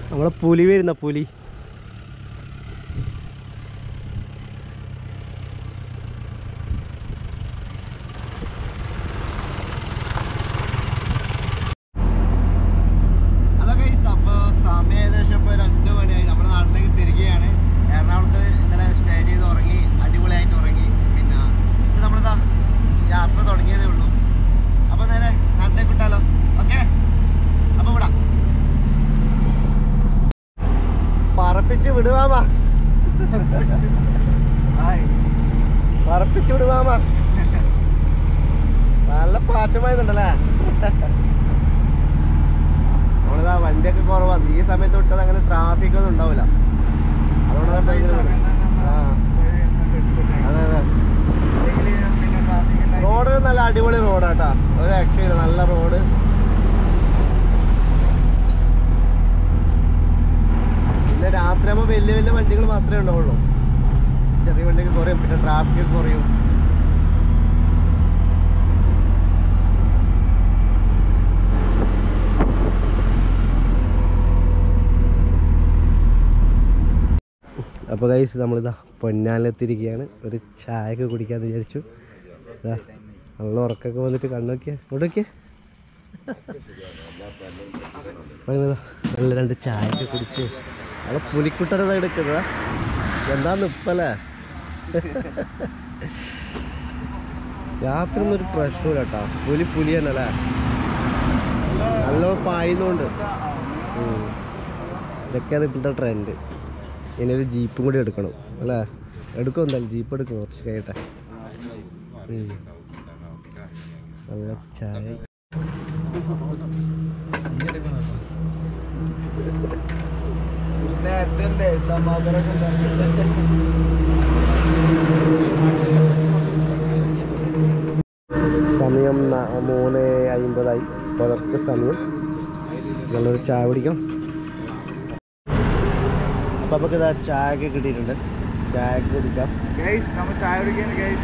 നമ്മളെ പുലി വരുന്ന പുലി ഹലോ ഗൈസ് അപ്പോൾ സമയം ഏകദേശം ഇപ്പോൾ രണ്ട് മണിയായി നമ്മുടെ നാട്ടിലേക്ക് തിരികെയാണ് എറണാകുളത്ത് ഇന്നലെ സ്റ്റേ ചെയ്ത് ഉറങ്ങി അടിപൊളിയായിട്ട് ഉറങ്ങി പിന്നെ ഇത് നമ്മളിതാ യാത്ര തുടങ്ങിയതേ ഉള്ളൂ അപ്പോൾ നേരെ നാട്ടിലേക്ക് വിട്ടാലോ ഓക്കെ അപ്പോൾ വിടാം പറപ്പിച്ച് വിടുവാമ പറപ്പിച്ച് വിടുവാമ നല്ല പാച്ചമായതുണ്ടല്ലേ നമ്മളിതാ വണ്ടിയൊക്കെ കുറവാണ് ഈ സമയത്ത് വിട്ടത് അങ്ങനെ ട്രാഫിക് ഒന്നും ഉണ്ടാവില്ല അതുകൊണ്ടാണ് ഭയങ്കര ആ അതെ അതെ റോഡ് നല്ല അടിപൊളി റോഡാട്ടാ ഒരു രക്ഷയില്ല നല്ല റോഡ് പിന്നെ രാത്രി ആകുമ്പോൾ വലിയ വലിയ വണ്ടികൾ മാത്രമേ ഉണ്ടാവുള്ളൂ ചെറിയ വണ്ടികൾ കുറയും പിന്നെ ട്രാഫിക് കുറയും അപ്പോൾ കൈസ് നമ്മളിതാ പൊന്നാലെത്തിരിക്കുകയാണ് ഒരു ചായ ഒക്കെ കുടിക്കാന്ന് വിചാരിച്ചു ദാ, നല്ല ഉറക്കൊക്കെ വന്നിട്ട് കണ്ണൊക്കെ ഇങ്ങോട്ട് നോക്കിയേ അപ്പോൾ ഇങ്ങനെ ദാ നല്ല രണ്ട് ചായ ഒക്കെ കുടിച്ച് നമ്മളെ പുലിക്കുട്ടനതാ എടുക്കുന്നതാ എന്താ നിപ്പല്ലേ രാത്രി ഒന്നും ഒരു പ്രശ്നമില്ല കേട്ടോ പുലി പുലി തന്നെ അല്ലേ നല്ലോണം പായുന്നുണ്ട് ഉം. ഇതൊക്കെയാണ് ഇപ്പോഴത്തെ ട്രെൻഡ് ഇനി ഒരു ജീപ്പും കൂടി എടുക്കണം അല്ലേ എടുക്കും എന്തായാലും ജീപ്പ് എടുക്കും കുറച്ച് കഴിയട്ടെ ഉം. നല്ല ചായ സമയം ന- മൂന്ന് അമ്പതായി പുലർച്ചെ സമയം നല്ലൊരു ചായ കുടിക്കാം അപ്പം നമുക്ക് ഇതാ ചായ ഒക്കെ കിട്ടിയിട്ടുണ്ട് ചായ ഒക്കെ കുടിക്കാം ഗൈസ് നമ്മൾ ചായ കുടിക്കാൻ ഗൈസ്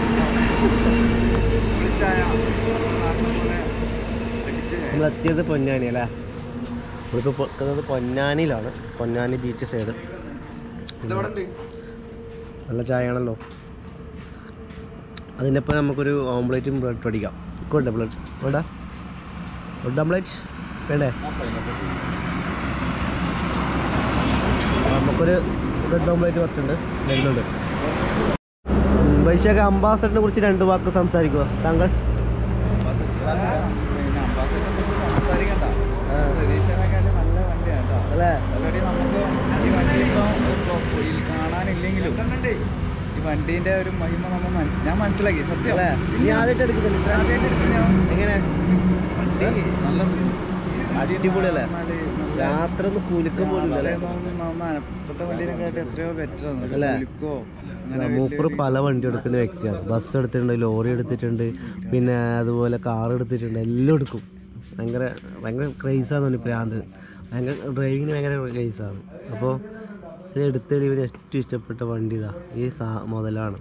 ചായ നമ്മൾ എത്തിയത് പൊന്നാനി അല്ലേ നമ്മളിപ്പോൾ നിൽക്കുന്നത് പൊന്നാനിയിലാണ് പൊന്നാനി ബീച്ച് സൈഡ് നല്ല ചായയാണല്ലോ അതിനൊപ്പം നമുക്കൊരു ഓംലേറ്റും ബ്രെഡ് അടിക്കാം വേണ്ട ബ്രെഡ് വേണ്ട ബ്രെഡ് ഓംലേറ്റ് വേണ്ടേ നമുക്കൊരു ബ്രെഡ് ഓംലേറ്റ് പറ്റുണ്ട് വരുന്നുണ്ട് വൈശാഖ അംബാസഡറിനെ കുറിച്ച് രണ്ട് വാക്ക് സംസാരിക്കുക താങ്കൾ സംസാരിക്കണ്ട പ്രതീക്ഷനെക്കാളും നല്ല വണ്ടിയാണ് കേട്ടോ അല്ലേ ഓൾറെഡി നമുക്ക് ഈ വണ്ടി ഇപ്പോൾ ഇതിൽ കാണാനില്ലെങ്കിലും ഈ വണ്ടീൻ്റെ ഒരു മഹിമ നമ്മൾ മനസ്സ് ഞാൻ മനസ്സിലാക്കി സത്യം അല്ലേ നീ ആദ്യമായിട്ട് എടുക്കുന്നില്ല ആദ്യമായിട്ട് എടുക്കുന്ന ഞാൻ എങ്ങനെ വണ്ടി നല്ല അടിപൊളിയല്ലേ? രാത്രി ഒന്ന് കുലുക്കം പോലും ഇല്ല അല്ലേ ഇപ്പോഴത്തെ വണ്ടിനെക്കാട്ട് എത്രയോ ബെറ്റർ അല്ലേ? കുലുക്കോ മൂപ്പർ പല വണ്ടി എടുക്കുന്ന വ്യക്തിയാണ് ബസ് എടുത്തിട്ടുണ്ട് ലോറി എടുത്തിട്ടുണ്ട് പിന്നെ അതുപോലെ കാർ എടുത്തിട്ടുണ്ട് എല്ലാം എടുക്കും ഭയങ്കര ഭയങ്കര ക്രൈസാന്ന് തോന്നി പ്രാന്ത് ഭയങ്കര ഡ്രൈവിങ്ങിന് ഭയങ്കര ക്രൈസാണ് അപ്പോൾ ഇത് എടുത്തതിൽ ഇവന് ഏറ്റവും ഇഷ്ടപ്പെട്ട വണ്ടി ഇതാ ഈ സാ മുതലാണ്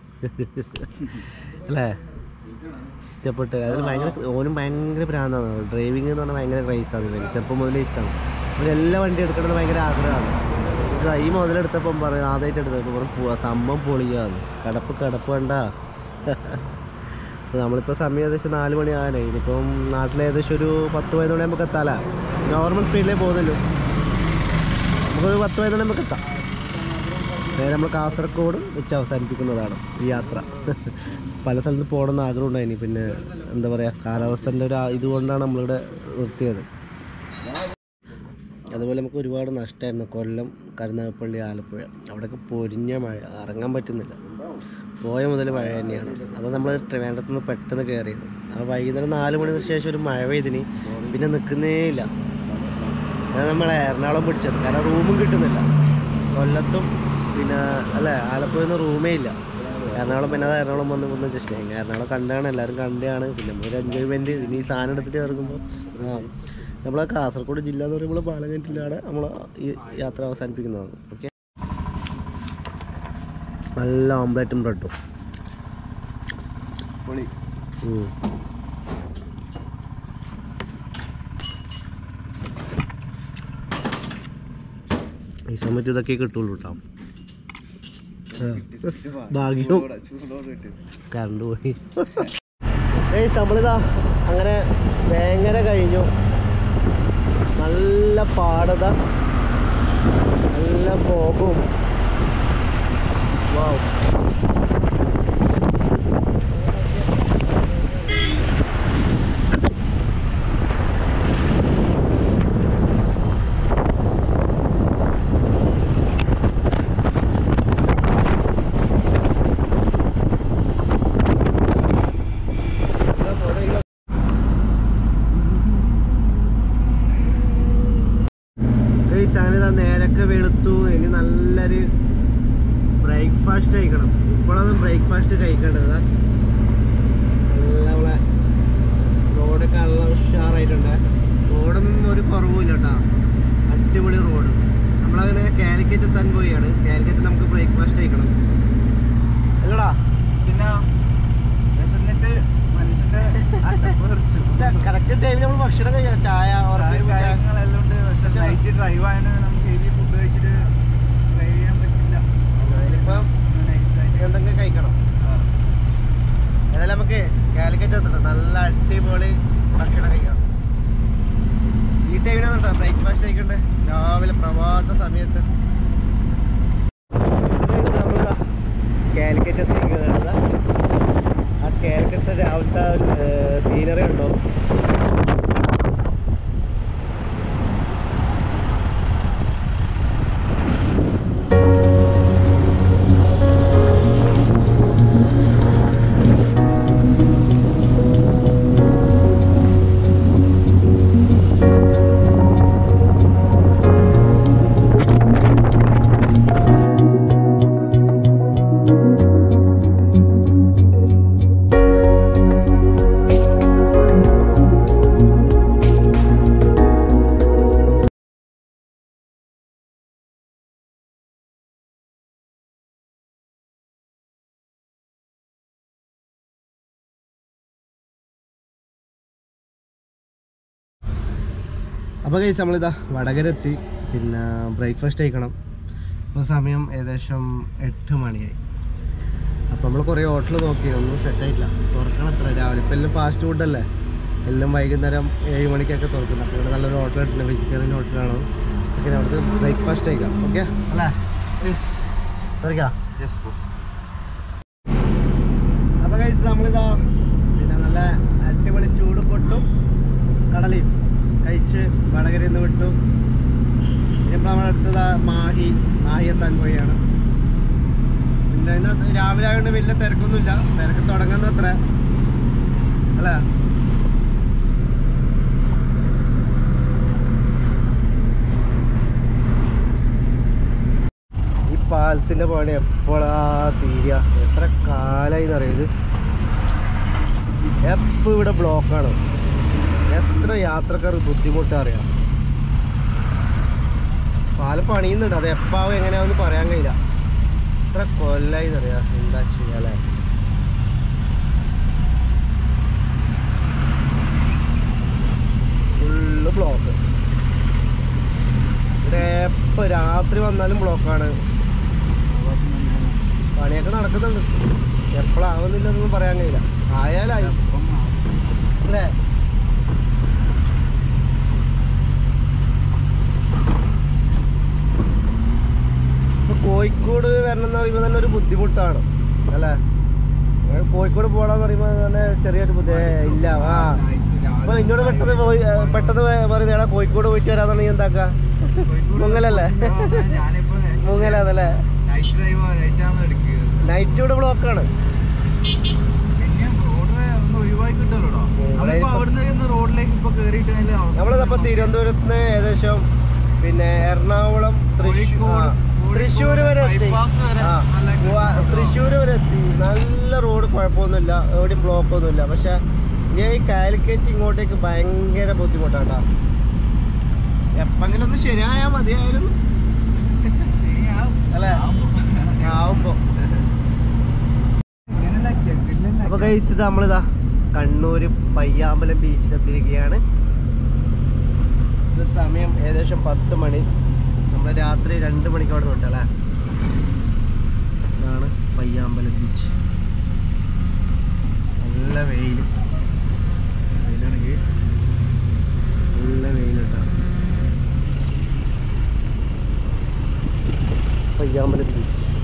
അല്ലേ ഇഷ്ടപ്പെട്ട് അതിൽ ഭയങ്കര ഓനും ഭയങ്കര പ്രാന്താണ് ഡ്രൈവിംഗ് എന്ന് പറഞ്ഞാൽ ഭയങ്കര ക്രൈസാണ് ഇവന് ചെറുപ്പം മുതലേ ഇഷ്ടമാണ് ഇവന് എല്ലാ വണ്ടി എടുക്കണമെന്ന് ഭയങ്കര ആഗ്രഹമാണ് ഇത് ഈ മുതലെടുത്തപ്പം പറയും ആദ്യമായിട്ട് എടുത്തപ്പോൾ പറഞ്ഞു "പോ- സംഭവം പൊളിയാന്ന് കിടപ്പ് കിടപ്പ് വേണ്ട അപ്പോൾ നമ്മളിപ്പോൾ സമയം ഏകദേശം നാല് മണി ആകാനായി ഇനിയിപ്പം നാട്ടിൽ ഏകദേശം ഒരു പത്ത് പതിനൊന്ന് നമുക്ക് എത്താല നോർമൽ സ്പീഡിലേ പോകുന്നല്ലോ നമുക്കൊരു പത്ത് പതിനൊന്ന് നമുക്ക് എത്താം നേരെ നമ്മൾ കാസർഗോഡ് വെച്ച് അവസാനിപ്പിക്കുന്നതാണ് ഈ യാത്ര പല സ്ഥലത്ത് പോകണമെന്ന് ആഗ്രഹം ഉണ്ടായിനി പിന്നെ എന്താ പറയുക കാലാവസ്ഥൻ്റെ ഒരു ആ- ഇതുകൊണ്ടാണ് നമ്മളിവിടെ നിർത്തിയത് അതുപോലെ നമുക്ക് ഒരുപാട് നഷ്ടമായിരുന്നു കൊല്ലം കരുനാഗപ്പള്ളി ആലപ്പുഴ അവിടെയൊക്കെ പൊരിഞ്ഞ മഴ ഇറങ്ങാൻ പറ്റുന്നില്ല പോയ മുതൽ മഴ തന്നെയാണ് അത് നമ്മൾ ട്രിവാൻഡ്രത്ത് നിന്ന് പെട്ടെന്ന് കയറിയത് ആ വൈകുന്നേരം നാല് മണിക്ക് ശേഷം ഒരു മഴ പെയ്തിന് പിന്നെ നിൽക്കുന്നേ ഇല്ല അങ്ങനെ നമ്മൾ എറണാകുളം പിടിച്ചത് കാരണം റൂമും കിട്ടുന്നില്ല കൊല്ലത്തും പിന്നെ അല്ലേ ആലപ്പുഴയിൽ നിന്ന് റൂമേ ഇല്ല എറണാകുളം പിന്നെ അത് എറണാകുളം വന്ന് വന്ന് ജസ്റ്റ് എറണാകുളം കണ്ടാണ് എല്ലാവരും കണ്ടാണ് പിന്നെ നമ്മളൊരു എൻജോയ്മെൻറ്റ് പിന്നെ ഈ സാധനം എടുത്തിട്ട് ഇറങ്ങുമ്പോൾ ആ നമ്മളെ കാസർഗോഡ് ജില്ല എന്ന് പറയുമ്പോൾ പാലക്കറ്റിലാണ് നമ്മൾ ഈ യാത്ര അവസാനിപ്പിക്കുന്നതാണ് ഓക്കെ നല്ല ഓംപ്ലേറ്റും ബ്രെഡും പൊളി ഉം. ഈ സമയത്ത് ഇതൊക്കെ കിട്ടുള്ളൂ കേട്ടോ ഭാഗ്യം കറണ്ട് പോയി ഏയ് നമ്മളിതാ അങ്ങനെ വേങ്ങര കഴിഞ്ഞു നല്ല പാടത നല്ല പോകും വാവ് അങ്ങനെ നേരൊക്കെ വെളുത്തു ഇനി നല്ലൊരു ബ്രേക്ക്ഫാസ്റ്റ് കഴിക്കണം ഇപ്പോഴാണ് ബ്രേക്ക്ഫാസ്റ്റ് കഴിക്കേണ്ടത് ദാ. നല്ല നമ്മളെ റോഡൊക്കെ നല്ല ഉഷാറായിട്ടുണ്ട് റോഡൊന്നും ഒരു കുറവുമില്ല കേട്ടോ അടിപൊളി റോഡ് നമ്മളങ്ങനെ കാലിക്കറ്റ് എത്താൻ പോയാണ് കാലിക്കറ്റ് നമുക്ക് ബ്രേക്ക്ഫാസ്റ്റ് കഴിക്കണം അല്ലടാ പിന്നെ വിശന്നിട്ട് മനുഷ്യന്റെ അറ്റപ്പ് തെറിച്ചു. കറക്റ്റ് ടൈമിൽ നമ്മൾ ഭക്ഷണം കഴിക്കാം ചായ ഉറപ്പ് ചായ. കാര്യങ്ങളെല്ലാം ഉണ്ട് പക്ഷെ നൈറ്റ് ഡ്രൈവ് ആയതുകൊണ്ട് നമുക്ക് ഹെവി ഫുഡ് കഴിച്ചിട്ട് ഡ്രൈവ് ചെയ്യാൻ പറ്റില്ല അതിനിപ്പം നൈസായിട്ട് എന്തെങ്കിലും കഴിക്കണം ഏതായാലും നമുക്ക് കാലിക്കറ്റ് എത്തണം നല്ല അടിപൊളി ഭക്ഷണം കഴിക്കാം ഈ ടൈമിനാണ് കേട്ടോ ബ്രേക്ക്ഫാസ്റ്റ് കഴിക്കണ്ടേ രാവിലെ പ്രഭാത സമയത്ത് നമ്മളിതാ കാലിക്കറ്റ് എത്തിക്കുന്നത് ആ കാലിക്കറ്റ് രാവിലത്തെ സീനറി ഉണ്ടോ അപ്പോൾ കഴിച്ച് നമ്മളിതാ വടകര എത്തി പിന്നെ ബ്രേക്ക്ഫാസ്റ്റ് കഴിക്കണം ഇപ്പോൾ സമയം ഏകദേശം എട്ട് മണിയായി അപ്പോൾ നമ്മൾ കുറേ ഹോട്ടൽ നോക്കി ഒന്നും സെറ്റായിട്ടില്ല തുറക്കണം എത്ര രാവിലെ ഇപ്പം എല്ലാം ഫാസ്റ്റ് ഫുഡല്ലേ എല്ലാം വൈകുന്നേരം ഏഴ് മണിക്കൊക്കെ തുറക്കുന്നത് അപ്പോൾ ഇവിടെ നല്ലൊരു ഹോട്ടൽ കിട്ടുന്നത് വെജിറ്റേറിയൻ ഹോട്ടലാണ് ഓക്കെ നമുക്ക് ബ്രേക്ക്ഫാസ്റ്റ് കഴിക്കാം ഓക്കെ അല്ലേ തുറക്കാം അപ്പോൾ കഴിച്ച് നമ്മളിതാ പിന്നെ നല്ല അടിപൊളി ചൂട് പൊട്ടും കടലയും കഴിച്ച് വടകരയിൽ നിന്ന് വിട്ടു ഇനിയിപ്പോൾ നമ്മുടെ അടുത്തത് മാഹി മാഹി എത്താൻ പോയാണ് പിന്നെ ഇന്ന് രാവിലെ ആയതുകൊണ്ട് വലിയ തിരക്കൊന്നുമില്ല തിരക്ക് തുടങ്ങുന്ന അത്ര അല്ല ഈ പാലത്തിന്റെ പണി എപ്പോഴാ തീരുക എത്ര കാലായി അറിയത് എപ്പോൾ ഇവിടെ ബ്ലോക്കാണ് എത്ര യാത്രക്കാർ ബുദ്ധിമുട്ട് അറിയാം പാലം പണിയുന്നുണ്ട് അത് എപ്പാവും എങ്ങനെയാണെന്ന് പറയാൻ കഴിയില്ല എത്ര കൊല്ലായി അറിയാം എന്താ ചെയ്യാലേ ഫുള്ള് ബ്ലോക്ക് ഇവിടെ എപ്പോൾ രാത്രി വന്നാലും ബ്ലോക്കാണ് പണിയൊക്കെ നടക്കുന്നുണ്ട് എപ്പോഴാവുന്നില്ലെന്നൊന്നും പറയാൻ കഴിയില്ല ആയാലായി അല്ലേ ഇപ്പൊ കോഴിക്കോട് വരണം എന്ന് പറയുമ്പോൾ തന്നെ ഒരു ബുദ്ധിമുട്ടാണ് അല്ലേ ഏ, കോഴിക്കോട് പോകണമെന്ന് പറയുമ്പോൾ തന്നെ ചെറിയൊരു ബുദ്ധി ഏ, ഇല്ല ആ അപ്പൊ എന്നോട് പെട്ടെന്ന് പോയി ഏ, പെട്ടെന്ന് പറയുന്നത് എടാ കോഴിക്കോട് പോയിട്ട് വരാതാണ് നീ എന്താക്ക മുങ്ങലല്ലേ ഞാനിപ്പോ മുങ്ങലാന്നല്ലേ നൈറ്റ് ഡ്രൈവ് നൈറ്റാണ് എടുക്കുക നൈറ്റ് ഇവിടെ ബ്ലോക്കാണ് പിന്നെ റോഡ് ഒന്ന് ഒഴിവാക്കി കിട്ടുമല്ലോ അതിപ്പോ അവിടുന്ന് ഒന്ന് റോഡിലേക്ക് ഇപ്പൊ കേറിയിട്ട് അതിന്റെ അവസ്ഥ നമ്മളിതപ്പോ തിരുവനന്തപുരത്ത് നിന്ന് ഏകദേശം പിന്നെ എറണാകുളം തൃശ്ശൂർ കോഴിക്കോട്, തൃശ്ശൂർ വരെ എത്തി bypass വരെ ആ നല്ല ഉവ്വ, തൃശ്ശൂർ വരെ എത്തി നല്ല റോഡ് കുഴപ്പമൊന്നുമില്ല എവിടെയും ബ്ലോക്ക് ഒന്നുമില്ല പക്ഷെ ഞാൻ ഈ കാലിക്കറ്റ് ഇങ്ങോട്ടേക്ക് ഭയങ്കര ബുദ്ധിമുട്ടാട്ടാ എപ്പെങ്കിലും ഒന്ന് ശരിയായാൽ മതിയായിരുന്നു ശരിയാവും. അല്ലേ? ആവുമ്പോ ഇങ്ങനെയല്ല, കിട്ടില്ല. അപ്പൊ കഴിച്ച് ഇത് നമ്മളിതാ കണ്ണൂര് പയ്യാമ്പലം ബീച്ചിലെത്തിയിരിക്കുകയാണ് ഇത് സമയം ഏകദേശം പത്ത് മണി നമ്മൾ നമ്മൾ രാത്രി രണ്ട് മണിക്ക് അവിടെ നിന്ന് വിട്ടല്ലേ ഇതാണ് പയ്യാമ്പലം ബീച്ച് നല്ല വെയിൽ വെയിലാണ് കേസ് നല്ല വെയിൽ കേട്ടോ പയ്യാമ്പലം ബീച്ച്